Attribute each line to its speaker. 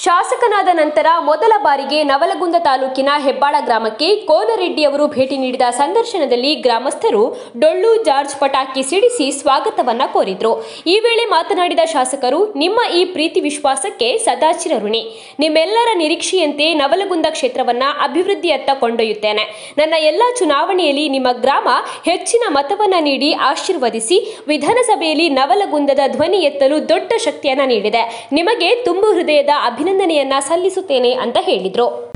Speaker 1: ಶಾಸಕನಾದ ನಂತರ ಮೊದಲ ಬಾರಿಗೆ ನವಲಗುಂದ ತಾಲೂಕಿನ ಹೆಬ್ಬಾಳ ಗ್ರಾಮಕ್ಕೆ ಕೋನರೆಡ್ಡಿಯವರು ಭೇಟಿ ನೀಡಿದ ಸಂದರ್ಶನದಲ್ಲಿ ಗ್ರಾಮಸ್ಥರು ಡೊಳ್ಳು ಜಾರ್ಜ್ ಪಟಾಕಿ ಸಿಡಿಸಿ ಸ್ವಾಗತವನ್ನ ಕೋರಿದ್ರು ಈ ವೇಳೆ ಮಾತನಾಡಿದ ಶಾಸಕರು ನಿಮ್ಮ ಈ ಪ್ರೀತಿ ವಿಶ್ವಾಸಕ್ಕೆ ಸದಾ ಚಿರಋಣಿ ನಿಮ್ಮೆಲ್ಲರ ನಿರೀಕ್ಷೆಯಂತೆ ನವಲಗುಂದ ಕ್ಷೇತ್ರವನ್ನ ಅಭಿವೃದ್ಧಿಯತ್ತ ಕೊಂಡೊಯ್ಯುತ್ತೇನೆ ನನ್ನ ಎಲ್ಲ ಚುನಾವಣೆಯಲ್ಲಿ ನಿಮ್ಮ ಗ್ರಾಮ ಹೆಚ್ಚಿನ ಮತವನ್ನ ನೀಡಿ ಆಶೀರ್ವದಿಸಿ ವಿಧಾನಸಭೆಯಲ್ಲಿ ನವಲಗುಂದದ ಧ್ವನಿ ಎತ್ತಲು ದೊಡ್ಡ ಶಕ್ತಿಯನ್ನ ನೀಡಿದೆ ನಿಮಗೆ ತುಂಬು ಹೃದಯದ ಅಭಿನಂದನೆಯನ್ನ ಸಲ್ಲಿಸುತ್ತೇನೆ ಅಂತ ಹೇಳಿದ್ರು